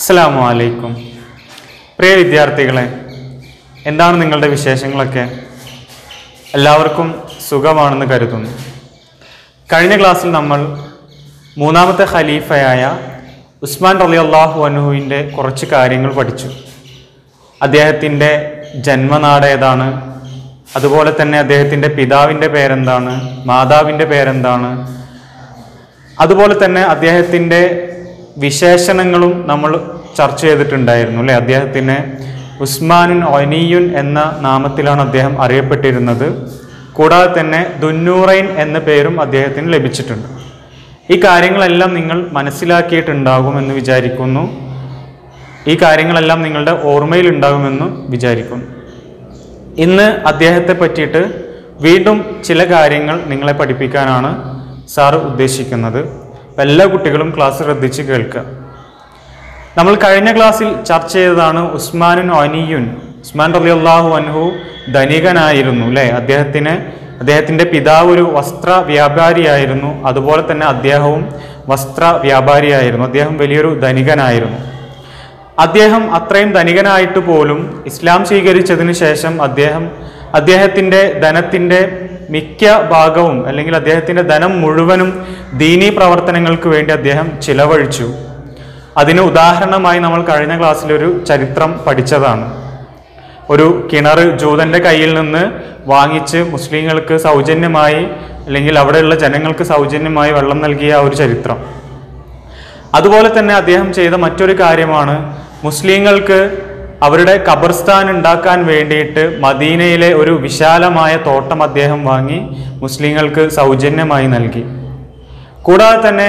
അസ്സലാമു അലൈക്കും പ്രിയ വിദ്യാർത്ഥികളെ എന്താണ് നിങ്ങളുടെ വിശേഷങ്ങളൊക്കെ എല്ലാവർക്കും സുഖമാണെന്ന് കരുതുന്നു കഴിഞ്ഞ ക്ലാസ്സിൽ നമ്മൾ മൂന്നാമത്തെ ഖലീഫയായ ഉസ്മാൻ റലി അള്ളാഹു അനുഹുവിൻ്റെ കുറച്ച് കാര്യങ്ങൾ പഠിച്ചു അദ്ദേഹത്തിൻ്റെ ജന്മനാട് ഏതാണ് അതുപോലെ തന്നെ അദ്ദേഹത്തിൻ്റെ പിതാവിൻ്റെ പേരെന്താണ് മാതാവിൻ്റെ പേരെന്താണ് അതുപോലെ തന്നെ അദ്ദേഹത്തിൻ്റെ വിശേഷണങ്ങളും നമ്മൾ ചർച്ച ചെയ്തിട്ടുണ്ടായിരുന്നു അല്ലേ അദ്ദേഹത്തിന് ഉസ്മാനുൻ ഒനീയുൻ എന്ന നാമത്തിലാണ് അദ്ദേഹം അറിയപ്പെട്ടിരുന്നത് കൂടാതെ തന്നെ ദുന്നൂറൈൻ എന്ന പേരും അദ്ദേഹത്തിന് ലഭിച്ചിട്ടുണ്ട് ഈ കാര്യങ്ങളെല്ലാം നിങ്ങൾ മനസ്സിലാക്കിയിട്ടുണ്ടാകുമെന്ന് വിചാരിക്കുന്നു ഈ കാര്യങ്ങളെല്ലാം നിങ്ങളുടെ ഓർമ്മയിൽ ഉണ്ടാകുമെന്ന് വിചാരിക്കുന്നു ഇന്ന് അദ്ദേഹത്തെ പറ്റിയിട്ട് വീണ്ടും ചില കാര്യങ്ങൾ നിങ്ങളെ പഠിപ്പിക്കാനാണ് സാറ് ഉദ്ദേശിക്കുന്നത് അപ്പം എല്ലാ കുട്ടികളും ക്ലാസ് ശ്രദ്ധിച്ച് കേൾക്കുക നമ്മൾ കഴിഞ്ഞ ക്ലാസ്സിൽ ചർച്ച ചെയ്തതാണ് ഉസ്മാനുൻ ഒനിയുൻ ഉസ്മാൻ റലി അള്ളാഹു അൻഹു ധനികനായിരുന്നു അല്ലേ അദ്ദേഹത്തിന് അദ്ദേഹത്തിൻ്റെ പിതാവ് ഒരു വസ്ത്ര വ്യാപാരിയായിരുന്നു അതുപോലെ തന്നെ അദ്ദേഹവും വസ്ത്ര വ്യാപാരിയായിരുന്നു അദ്ദേഹം വലിയൊരു ധനികനായിരുന്നു അദ്ദേഹം അത്രയും ധനികനായിട്ട് പോലും ഇസ്ലാം സ്വീകരിച്ചതിന് ശേഷം അദ്ദേഹം അദ്ദേഹത്തിൻ്റെ ധനത്തിൻ്റെ മിക്ക ഭാഗവും അല്ലെങ്കിൽ അദ്ദേഹത്തിൻ്റെ ധനം മുഴുവനും ദീനീ പ്രവർത്തനങ്ങൾക്ക് വേണ്ടി അദ്ദേഹം ചിലവഴിച്ചു അതിന് ഉദാഹരണമായി നമ്മൾ കഴിഞ്ഞ ക്ലാസ്സിൽ ഒരു ചരിത്രം പഠിച്ചതാണ് ഒരു കിണർ ജൂതന്റെ കയ്യിൽ നിന്ന് വാങ്ങിച്ച് മുസ്ലിങ്ങൾക്ക് സൗജന്യമായി അല്ലെങ്കിൽ അവിടെയുള്ള ജനങ്ങൾക്ക് സൗജന്യമായി വെള്ളം നൽകിയ ആ ഒരു ചരിത്രം അതുപോലെ തന്നെ അദ്ദേഹം ചെയ്ത മറ്റൊരു കാര്യമാണ് മുസ്ലിങ്ങൾക്ക് അവരുടെ ഖബർസ്ഥാൻ ഉണ്ടാക്കാൻ വേണ്ടിയിട്ട് മദീനയിലെ ഒരു വിശാലമായ തോട്ടം അദ്ദേഹം വാങ്ങി മുസ്ലിങ്ങൾക്ക് സൗജന്യമായി നൽകി കൂടാതെ തന്നെ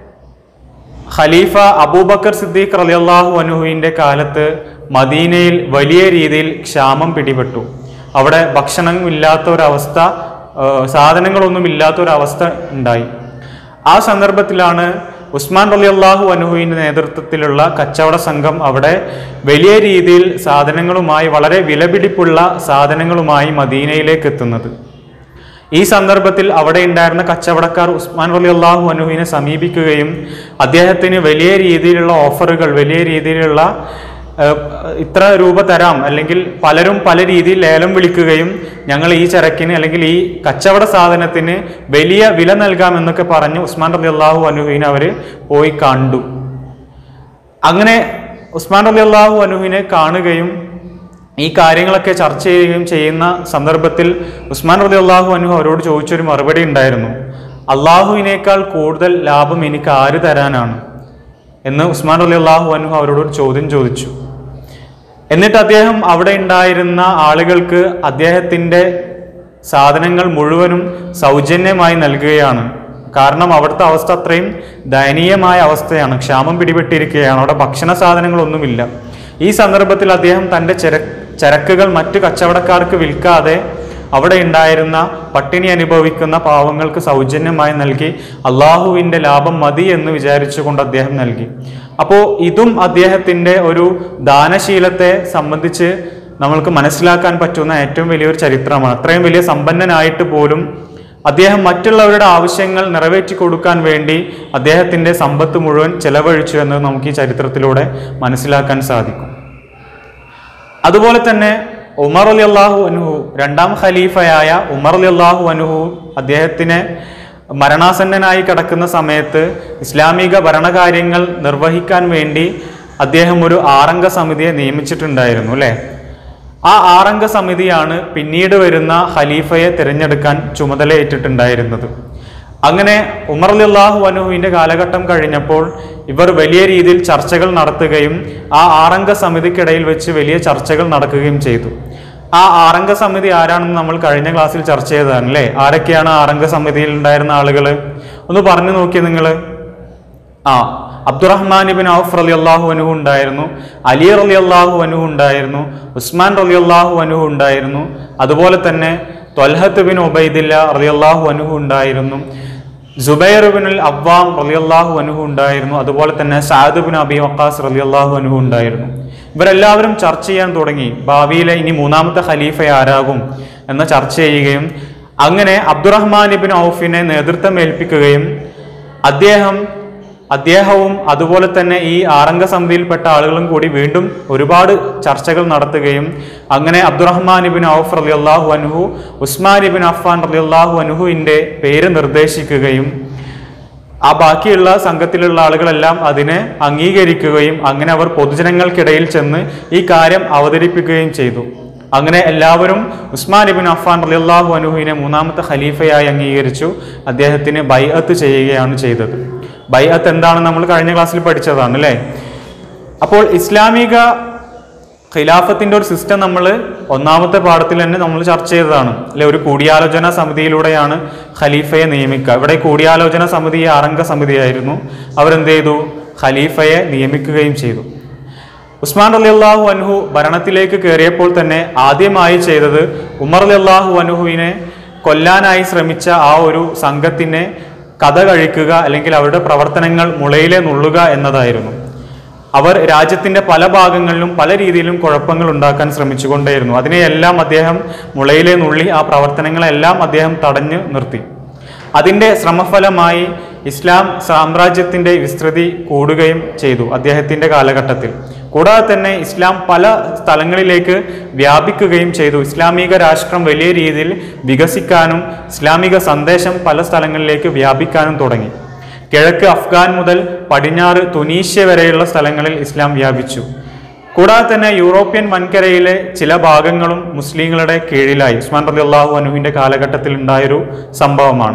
ഖലീഫ അബൂബക്കർ സിദ്ദീഖ് റളിയല്ലാഹു അൻഹുവിൻ്റെ കാലത്ത് മദീനയിൽ വലിയ രീതിയിൽ ക്ഷാമം പിടിപെട്ടു അവിടെ ഭക്ഷണം ഇല്ലാത്ത ഒരവസ്ഥ ആ, സാധനങ്ങളൊന്നും ഇല്ലാത്ത ഒരവസ്ഥ ഉണ്ടായി ആ സന്ദർഭത്തിലാണ് ഉസ്മാൻ റളിയല്ലാഹു അൻഹുവിൻ്റെ നേതൃത്വത്തിലുള്ള കച്ചവട സംഘം അവിടെ വലിയ രീതിയിൽ സാധനങ്ങളുമായി വളരെ വിലപിടിപ്പുള്ള സാധനങ്ങളുമായി മദീനയിലേക്ക് എത്തുന്നത് ഈ സന്ദർഭത്തിൽ അവിടെ ഉണ്ടായിരുന്ന കച്ചവടക്കാർ ഉസ്മാൻ റലി അള്ളാഹു അനുവിനെ സമീപിക്കുകയും അദ്ദേഹത്തിന് വലിയ രീതിയിലുള്ള ഓഫറുകൾ വലിയ രീതിയിലുള്ള ഏഹ്, ഇത്ര രൂപ തരാം അല്ലെങ്കിൽ പലരും പല രീതിയിൽ ലേലം വിളിക്കുകയും ഞങ്ങൾ ഈ ചരക്കിന് അല്ലെങ്കിൽ ഈ കച്ചവട സാധനത്തിന് വലിയ വില നൽകാം എന്നൊക്കെ പറഞ്ഞ് ഉസ്മാൻ റലി അള്ളാഹു അനുവിനെ അവർ പോയി കണ്ടു അങ്ങനെ ഉസ്മാൻ റലി അള്ളാഹു അനുവിനെ കാണുകയും ഈ കാര്യങ്ങളൊക്കെ ചർച്ച ചെയ്യുകയും ചെയ്യുന്ന സന്ദർഭത്തിൽ ഉസ്മാൻ റലി അള്ളാഹു അനു അവരോട് ചോദിച്ചൊരു മറുപടി ഉണ്ടായിരുന്നു അള്ളാഹുവിനേക്കാൾ കൂടുതൽ ലാഭം എനിക്ക് ആര് തരാനാണ് എന്ന് ഉസ്മാൻ റലി അള്ളാഹു അനു അവരോട് ഒരു ചോദ്യം ചോദിച്ചു എന്നിട്ട് അദ്ദേഹം അവിടെ ഉണ്ടായിരുന്ന ആളുകൾക്ക് അദ്ദേഹത്തിൻ്റെ സാധനങ്ങൾ മുഴുവനും സൗജന്യമായി നൽകുകയാണ് കാരണം അവിടുത്തെ അവസ്ഥ അത്രയും ദയനീയമായ അവസ്ഥയാണ് ക്ഷാമം പിടിപെട്ടിരിക്കുകയാണ് അവിടെ ഭക്ഷണ സാധനങ്ങളൊന്നുമില്ല ഈ സന്ദർഭത്തിൽ അദ്ദേഹം തൻ്റെ ചര ചരക്കുകൾ മറ്റു കച്ചവടക്കാർക്ക് വിൽക്കാതെ അവിടെ ഉണ്ടായിരുന്ന പട്ടിണി അനുഭവിക്കുന്ന പാവങ്ങൾക്ക് സൗജന്യമായി നൽകി അള്ളാഹുവിൻ്റെ ലാഭം മതി എന്ന് വിചാരിച്ചുകൊണ്ട് അദ്ദേഹം നൽകി അപ്പോൾ ഇതും അദ്ദേഹത്തിൻ്റെ ഒരു ദാനശീലത്തെ സംബന്ധിച്ച് നമ്മൾക്ക് മനസ്സിലാക്കാൻ പറ്റുന്ന ഏറ്റവും വലിയൊരു ചരിത്രമാണ് അത്രയും വലിയ സമ്പന്നനായിട്ട് പോലും അദ്ദേഹം മറ്റുള്ളവരുടെ ആവശ്യങ്ങൾ നിറവേറ്റി കൊടുക്കാൻ വേണ്ടി അദ്ദേഹത്തിൻ്റെ സമ്പത്ത് മുഴുവൻ ചെലവഴിച്ചു എന്ന് നമുക്ക് ഈ ചരിത്രത്തിലൂടെ മനസ്സിലാക്കാൻ സാധിക്കും അതുപോലെ തന്നെ ഉമർ അലി അള്ളാഹു അനുഹു രണ്ടാം ഖലീഫയായ ഉമർ അലി അള്ളാഹു അനുഹു അദ്ദേഹത്തിനെ മരണാസന്നനായി കിടക്കുന്ന സമയത്ത് ഇസ്ലാമിക ഭരണകാര്യങ്ങൾ നിർവഹിക്കാൻ വേണ്ടി അദ്ദേഹം ഒരു ആറംഗ സമിതിയെ നിയമിച്ചിട്ടുണ്ടായിരുന്നു അല്ലേ ആ ആറംഗ സമിതിയാണ് പിന്നീട് വരുന്ന ഖലീഫയെ തിരഞ്ഞെടുക്കാൻ ചുമതലയേറ്റിട്ടുണ്ടായിരുന്നത് അങ്ങനെ ഉമർ അലിള്ളാഹു അനുഹുവിൻ്റെ കാലഘട്ടം കഴിഞ്ഞപ്പോൾ ഇവർ വലിയ രീതിയിൽ ചർച്ചകൾ നടത്തുകയും ആ ആറംഗ സമിതിക്കിടയിൽ വെച്ച് വലിയ ചർച്ചകൾ നടക്കുകയും ചെയ്തു ആ ആറംഗ സമിതി ആരാണെന്ന് നമ്മൾ കഴിഞ്ഞ ക്ലാസ്സിൽ ചർച്ച ചെയ്തതാണ് അല്ലേ ആരൊക്കെയാണ് ആറംഗ സമിതിയിൽ ഉണ്ടായിരുന്ന ആളുകൾ ഒന്ന് പറഞ്ഞു നോക്കിയേ നിങ്ങൾ ആ അബ്ദുറഹ്മാൻ ഇബിൻ ഔഫ് റലി അള്ളാഹു അനുഹു ഉണ്ടായിരുന്നു അലി റലി അള്ളാഹു അനുഹു ഉണ്ടായിരുന്നു ഉസ്മാൻ റലി അള്ളാഹു അനുഹു ഉണ്ടായിരുന്നു അതുപോലെ തന്നെ ത്വൽഹത്ത് ബിൻ ഉബൈദില്ല റലി അള്ളാഹു അനുഹു ഉണ്ടായിരുന്നു ജുബൈർ ബിൻ അൽ അവ്വാം റലി അള്ളാഹു അനുഹു ഉണ്ടായിരുന്നു അതുപോലെ തന്നെ സാദ് ബിൻ അബി വക്കാസ് റലി അള്ളാഹു അനുഹു ഉണ്ടായിരുന്നു ഇവരെല്ലാവരും ചർച്ച ചെയ്യാൻ തുടങ്ങി ഭാവിയിലെ ഇനി മൂന്നാമത്തെ ഖലീഫ ആരാകും എന്ന് ചർച്ച ചെയ്യുകയും അങ്ങനെ അബ്ദുറഹ്മാൻ ഇബിൻ ഔഫിനെ നേതൃത്വം ഏൽപ്പിക്കുകയും അദ്ദേഹം അദ്ദേഹവും അതുപോലെ തന്നെ ഈ ആറംഗ സമിതിയിൽപ്പെട്ട ആളുകളും കൂടി വീണ്ടും ഒരുപാട് ചർച്ചകൾ നടത്തുകയും അങ്ങനെ അബ്ദുറഹ്മാൻ ഇബിൻ ഔഫ് റലി അള്ളാഹു അനുഹു ഉസ്മാൻ ഇബിൻ അഫ്ഫാൻ റലി അള്ളാഹു അനുഹുവിൻ്റെ പേര് നിർദ്ദേശിക്കുകയും ആ ബാക്കിയുള്ള സംഘത്തിലുള്ള ആളുകളെല്ലാം അതിനെ അംഗീകരിക്കുകയും അങ്ങനെ അവർ പൊതുജനങ്ങൾക്കിടയിൽ ചെന്ന് ഈ കാര്യം അവതരിപ്പിക്കുകയും ചെയ്തു അങ്ങനെ എല്ലാവരും ഉസ്മാൻ ഇബിൻ അഫ്ഫാൻ റളിയല്ലാഹു അനുഹുവിനെ മൂന്നാമത്തെ ഖലീഫയായി അംഗീകരിച്ചു അദ്ദേഹത്തിന് ബൈഅത്ത് ചെയ്യുകയാണ് ചെയ്തത് ബൈഅത്ത് എന്താണെന്ന് നമ്മൾ കഴിഞ്ഞ ക്ലാസ്സിൽ പഠിച്ചതാണ് അല്ലേ അപ്പോൾ ഇസ്ലാമിക ഖിലാഫത്തിന്റെ ഒരു സിസ്റ്റം നമ്മൾ ഒന്നാമത്തെ പാഠത്തിൽ തന്നെ നമ്മൾ ചർച്ച ചെയ്തതാണ് അല്ലെ ഒരു കൂടിയാലോചന സമിതിയിലൂടെയാണ് ഖലീഫയെ നിയമിക്കുക ഇവിടെ കൂടിയാലോചന സമിതി ആറംഗ സമിതിയായിരുന്നു അവരെന്ത് ചെയ്തു ഖലീഫയെ നിയമിക്കുകയും ചെയ്തു ഉസ്മാൻ അലി അള്ളാഹു അൻഹു ഭരണത്തിലേക്ക് കയറിയപ്പോൾ തന്നെ ആദ്യമായി ചെയ്തത് ഉമർ അലി അള്ളാഹു അൻഹുവിനെ കൊല്ലാനായി ശ്രമിച്ച ആ ഒരു സംഘത്തിനെ കഥ കഴിക്കുക അല്ലെങ്കിൽ അവരുടെ പ്രവർത്തനങ്ങൾ മുളയിലെ നുള്ളുക എന്നതായിരുന്നു അവർ രാജ്യത്തിന്റെ പല ഭാഗങ്ങളിലും പല രീതിയിലും കുഴപ്പങ്ങൾ ഉണ്ടാക്കാൻ ശ്രമിച്ചുകൊണ്ടേയിരുന്നു അതിനെയെല്ലാം അദ്ദേഹം മുളയിലെ നുള്ളി ആ പ്രവർത്തനങ്ങളെല്ലാം അദ്ദേഹം തടഞ്ഞു നിർത്തി അതിന്റെ ശ്രമഫലമായി ഇസ്ലാം സാമ്രാജ്യത്തിന്റെ വിസ്തൃതി കൂടുകയും ചെയ്തു അദ്ദേഹത്തിന്റെ കാലഘട്ടത്തിൽ കൂടാതെ തന്നെ ഇസ്ലാം പല സ്ഥലങ്ങളിലേക്ക് വ്യാപിക്കുകയും ചെയ്തു ഇസ്ലാമിക രാഷ്ട്രം വലിയ രീതിയിൽ വികസിക്കാനും ഇസ്ലാമിക സന്ദേശം പല സ്ഥലങ്ങളിലേക്ക് വ്യാപിക്കാനും തുടങ്ങി കിഴക്ക് അഫ്ഗാൻ മുതൽ പടിഞ്ഞാറ് തുനീഷ്യ വരെയുള്ള സ്ഥലങ്ങളിൽ ഇസ്ലാം വ്യാപിച്ചു കൂടാതെ തന്നെ യൂറോപ്യൻ വൻകരയിലെ ചില ഭാഗങ്ങളും മുസ്ലിങ്ങളുടെ കീഴിലായി ഉസ്മാൻ റലി അള്ളാഹു അനുവിന്റെ കാലഘട്ടത്തിൽ ഉണ്ടായൊരു സംഭവമാണ്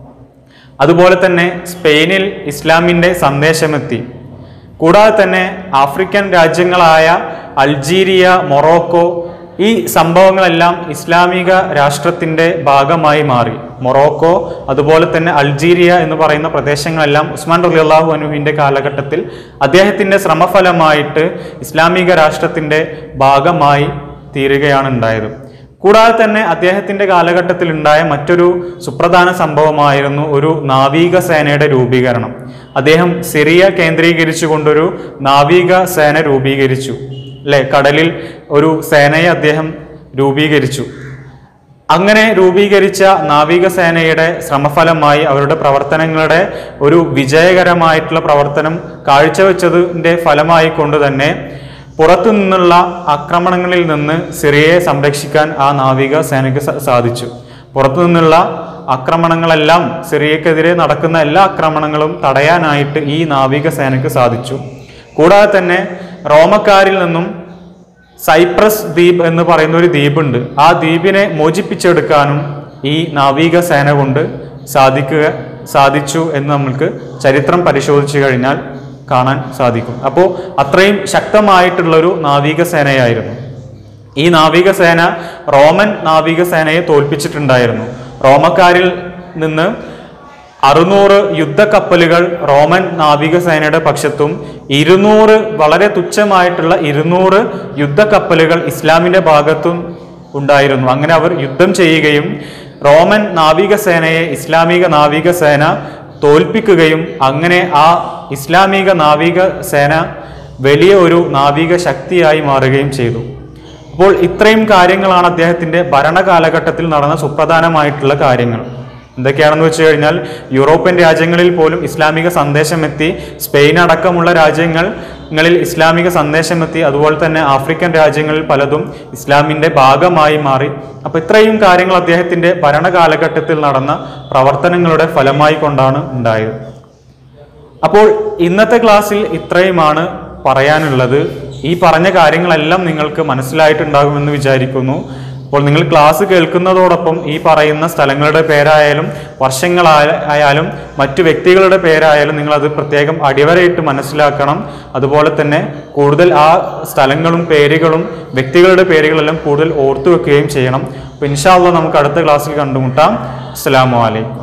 അതുപോലെ തന്നെ സ്പെയിനിൽ ഇസ്ലാമിന്റെ സന്ദേശമെത്തി കൂടാതെ തന്നെ ആഫ്രിക്കൻ രാജ്യങ്ങളായ അൾജീരിയ മൊറോക്കോ ഈ സംഭവങ്ങളെല്ലാം ഇസ്ലാമിക രാഷ്ട്രത്തിന്റെ ഭാഗമായി മാറി മൊറോക്കോ അതുപോലെ തന്നെ അൾജീരിയ എന്ന് പറയുന്ന പ്രദേശങ്ങളെല്ലാം ഉസ്മാൻ റലി അള്ളാഹു അനുവിന്റെ കാലഘട്ടത്തിൽ അദ്ദേഹത്തിന്റെ ശ്രമഫലമായിട്ട് ഇസ്ലാമിക രാഷ്ട്രത്തിന്റെ ഭാഗമായി തീരുകയാണ് ഉണ്ടായത് കൂടാതെ തന്നെ അദ്ദേഹത്തിന്റെ കാലഘട്ടത്തിൽ ഉണ്ടായ മറ്റൊരു സുപ്രധാന സംഭവമായിരുന്നു ഒരു നാവിക സേനയുടെ രൂപീകരണം അദ്ദേഹം സിറിയ കേന്ദ്രീകരിച്ചുകൊണ്ടൊരു നാവിക സേന രൂപീകരിച്ചു അല്ലെ കടലിൽ ഒരു സേനയെ അദ്ദേഹം രൂപീകരിച്ചു അങ്ങനെ രൂപീകരിച്ച നാവികസേനയുടെ ശ്രമഫലമായി അവരുടെ പ്രവർത്തനങ്ങളുടെ ഒരു വിജയകരമായിട്ടുള്ള പ്രവർത്തനം കാഴ്ചവെച്ചതിൻ്റെ ഫലമായി കൊണ്ട് തന്നെ പുറത്തു നിന്നുള്ള ആക്രമണങ്ങളിൽ നിന്ന് സിറിയയെ സംരക്ഷിക്കാൻ ആ നാവിക സേനയ്ക്ക് സ- സാധിച്ചു പുറത്തു നിന്നുള്ള ആക്രമണങ്ങളെല്ലാം സിറിയക്കെതിരെ നടക്കുന്ന എല്ലാ ആക്രമണങ്ങളും തടയാനായിട്ട് ഈ നാവിക സേനയ്ക്ക് സാധിച്ചു കൂടാതെ തന്നെ റോമക്കാരിൽ നിന്നും സൈപ്രസ് ദ്വീപ് എന്ന് പറയുന്ന ഒരു ദ്വീപുണ്ട് ആ ദ്വീപിനെ മോചിപ്പിച്ചെടുക്കാനും ഈ നാവിക സേന കൊണ്ട് സാധിക്കുക സാധിച്ചു എന്ന് നമുക്ക് ചരിത്രം പരിശോധിച്ചു കഴിഞ്ഞാൽ കാണാൻ സാധിക്കും അപ്പോൾ അത്രയും ശക്തമായിട്ടുള്ളൊരു നാവിക സേനയായിരുന്നു ഈ നാവികസേന റോമൻ നാവികസേനയെ തോൽപ്പിച്ചിട്ടുണ്ടായിരുന്നു റോമക്കാരിൽ നിന്ന് അറുന്നൂറ് യുദ്ധക്കപ്പലുകൾ റോമൻ നാവികസേനയുടെ പക്ഷത്തും ഇരുന്നൂറ് വളരെ തുച്ഛമായിട്ടുള്ള ഇരുന്നൂറ് യുദ്ധക്കപ്പലുകൾ ഇസ്ലാമിന്റെ ഭാഗത്തും ഉണ്ടായിരുന്നു അങ്ങനെ അവർ യുദ്ധം ചെയ്യുകയും റോമൻ നാവികസേനയെ ഇസ്ലാമിക നാവികസേന തോൽപ്പിക്കുകയും അങ്ങനെ ആ ഇസ്ലാമിക നാവികസേന വലിയ ഒരു നാവിക ശക്തിയായി മാറുകയും ചെയ്തു അപ്പോൾ ഇത്രയും കാര്യങ്ങളാണ് അദ്ദേഹത്തിന്റെ ഭരണകാലഘട്ടത്തിൽ നടന്ന സുപ്രധാനമായിട്ടുള്ള കാര്യങ്ങൾ എന്തൊക്കെയാണെന്ന് വെച്ച് കഴിഞ്ഞാൽ യൂറോപ്യൻ രാജ്യങ്ങളിൽ പോലും ഇസ്ലാമിക സന്ദേശമെത്തി സ്പെയിൻ അടക്കമുള്ള രാജ്യങ്ങളിൽ ഇസ്ലാമിക സന്ദേശമെത്തി അതുപോലെ തന്നെ ആഫ്രിക്കൻ രാജ്യങ്ങളിൽ പലതും ഇസ്ലാമിന്റെ ഭാഗമായി മാറി അപ്പൊ ഇത്രയും കാര്യങ്ങൾ അദ്ദേഹത്തിന്റെ ഭരണകാലഘട്ടത്തിൽ നടന്ന പ്രവർത്തനങ്ങളുടെ ഫലമായി കൊണ്ടാണ് ഉണ്ടായത് അപ്പോൾ ഇന്നത്തെ ക്ലാസ്സിൽ ഇത്രയുമാണ് പറയാനുള്ളത് ഈ പറഞ്ഞ കാര്യങ്ങളെല്ലാം നിങ്ങൾക്ക് മനസ്സിലായിട്ടുണ്ടാകുമെന്ന് വിചാരിക്കുന്നു അപ്പോൾ നിങ്ങൾ ക്ലാസ് കേൾക്കുന്നതോടൊപ്പം ഈ പറയുന്ന സ്ഥലങ്ങളുടെ പേരായാലും വർഷങ്ങളായാലും മറ്റു വ്യക്തികളുടെ പേരായാലും നിങ്ങളത് പ്രത്യേകം അടിവരയിട്ട് മനസ്സിലാക്കണം അതുപോലെ തന്നെ കൂടുതൽ ആ സ്ഥലങ്ങളും പേരുകളും വ്യക്തികളുടെ പേരുകളെല്ലാം കൂടുതൽ ഓർത്തു വെക്കുകയും ചെയ്യണം അപ്പോൾ ഇൻഷാല്ല നമുക്ക് അടുത്ത ക്ലാസ്സിൽ കണ്ടുമുട്ടാം അസ്സലാമു അലൈക്കും